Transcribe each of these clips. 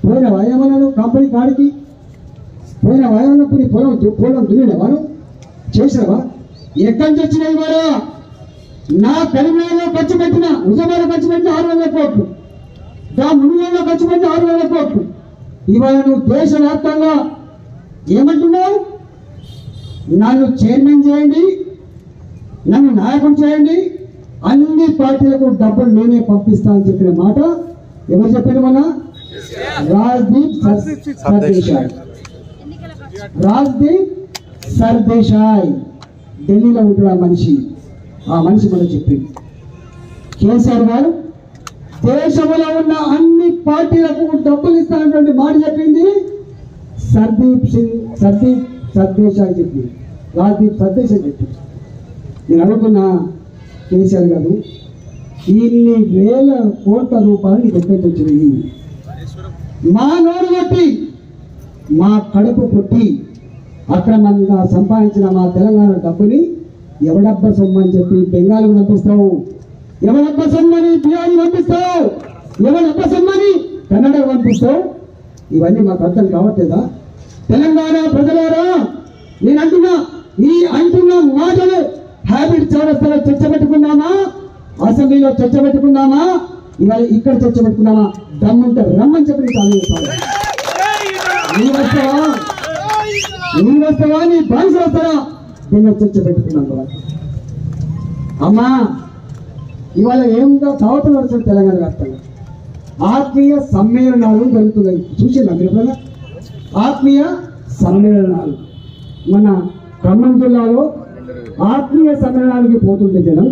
పోయిన వాయమన్నాడు కంపెనీ కాడికి పోయిన వాయమన్నప్పుడు నీ పొలం దు- పొలం దున్నినవా నువ్వు చేసినవా ఎక్కడి నుంచి వచ్చినాయి వారా నా కరీంనగర్లో ఖర్చు పెట్టిన నిజామాబాద్ ఖర్చు పెట్టిన ఆరు వందల కోట్లు దా మునుగోడులో ఖర్చు పెట్టిన ఆరు వందల కోట్లు ఇవాళ నువ్వు దేశవ్యాప్తంగా ఏమంటున్నావు నన్ను చైర్మన్ చేయండి నన్ను నాయకుడు చేయండి అన్ని పార్టీలకు డబ్బులు నేనే పంపిస్తా అని చెప్పిన మాట ఎవరు చెప్పారు మన రాజ్దీప్ సర్- సర్దేశాయ్ రాజ్దీప్ సర్దేశాయ్ ఢిల్లీలో ఉంటున్న మనిషి ఆ మనిషి మనకు చెప్పింది కేసీఆర్ గారు దేశంలో ఉన్న అన్ని పార్టీలకు డబ్బులు ఇస్తానటువంటి మాట చెప్పింది సర్దీప్ సింగ్ సర్దీప్ సర్దేశాయ్ చెప్పింది రాజ్దీప్ సర్దేశాయ్ చెప్పింది నేను అడుగుతున్నా కేసీఆర్ గారు ఇన్ని వేల కోట్ల రూపాయలు నీకు ఎక్కడికి వచ్చినాయి మా నోరు కొట్టి మా కడుపు కొట్టి అక్రమంగా సంపాదించిన మా తెలంగాణ డబ్బుని ఎవడబ్బ సొమ్ము అని చెప్పి బెంగాల్కి పంపిస్తావు ఎవడబ్బ సొమ్మని బిహారీ పంపిస్తావు ఎవడబ్బ సొమ్మని కన్నడకు పంపిస్తావు ఇవన్నీ మాకు అర్థం కావట్లేదా తెలంగాణ ప్రజలారా నేను అంటున్నా ఈ అంటున్న మాటలు హ్యాబిట్ చౌరస్తాలో చర్చ పెట్టుకున్నామా అసెంబ్లీలో చర్చ పెట్టుకున్నామా ఇవాళ ఇక్కడ చర్చ పెట్టుకున్నామా దమ్ముంటే రమ్మని చెప్పి నీకు ఆలోచిస్తాను నీ వస్తావా నీ వస్తావా నీ బానిస వస్తారా దీన్ని చర్చ పెట్టుకున్నాం కదా అమ్మా ఇవాళ ఏం దావతలు నడుస్తుంది తెలంగాణ వ్యాప్తంగా ఆత్మీయ సమ్మేళనాలు జరుగుతున్నాయి చూసిందా మీరు ఎప్పుడైనా ఆత్మీయ సమ్మేళనాలు మన ఖమ్మం జిల్లాలో ఆత్మీయ సమ్మేళనానికి పోతుంటే జనం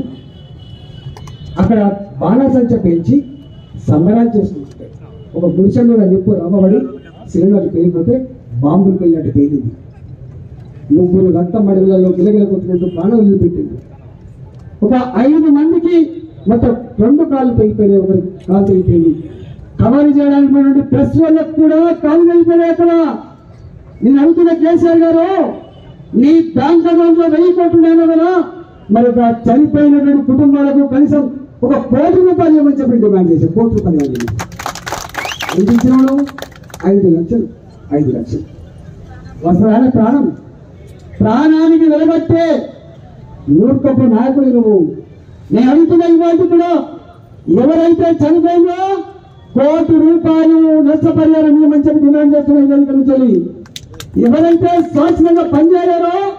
అక్కడ బాణసంచ పెంచి సంబరాలు చేసుకుంటారు ఒక గుడిసె మీద నిప్పు రమ్మబడి సిలిండర్ పేలిపోతే బాంబులు వెళ్ళినట్టు పేలింది ముగ్గురు రక్త మడుగులలో గిలగిల కొట్టుకుంటూ ప్రాణం వదిలిపెట్టింది ఒక ఐదు మందికి మొత్తం రెండు కాళ్ళు తెగిపోయినాయి ఒకరి కాలు తెగిపోయింది కవర్ చేయడానికి పోయినటువంటి ప్రెస్ వాళ్ళకు కూడా కాళ్ళు తెగిపోయినాయి అక్కడ నేను అడుగుతున్న కేసీఆర్ గారు నీ బ్యాంక్ అకౌంట్ లో వెయ్యి కోట్లు ఉన్నాయో కదా మరి ఒక చనిపోయినటువంటి కుటుంబాలకు కనీసం ఒక కోటి రూపాయలు ఇవ్వమని చెప్పి డిమాండ్ చేశారు కోటి రూపాయలు ఇవ్వండి ఎంత ఇచ్చినాడు ఐదు లక్షలు ఐదు లక్షలు వస్త్రాల ప్రాణం ప్రాణానికి వెలగట్టే మూర్ఖపు నాయకుడు నువ్వు నేను అడుగుతున్నా ఇవాళ కూడా ఎవరైతే చనిపోయిందో కోటి రూపాయలు నష్టపరిహారం ఇవ్వమని చెప్పి డిమాండ్ చేస్తున్నా ఈ వేదిక నుంచి ఎవరైతే శాశ్వతంగా పనిచేయారో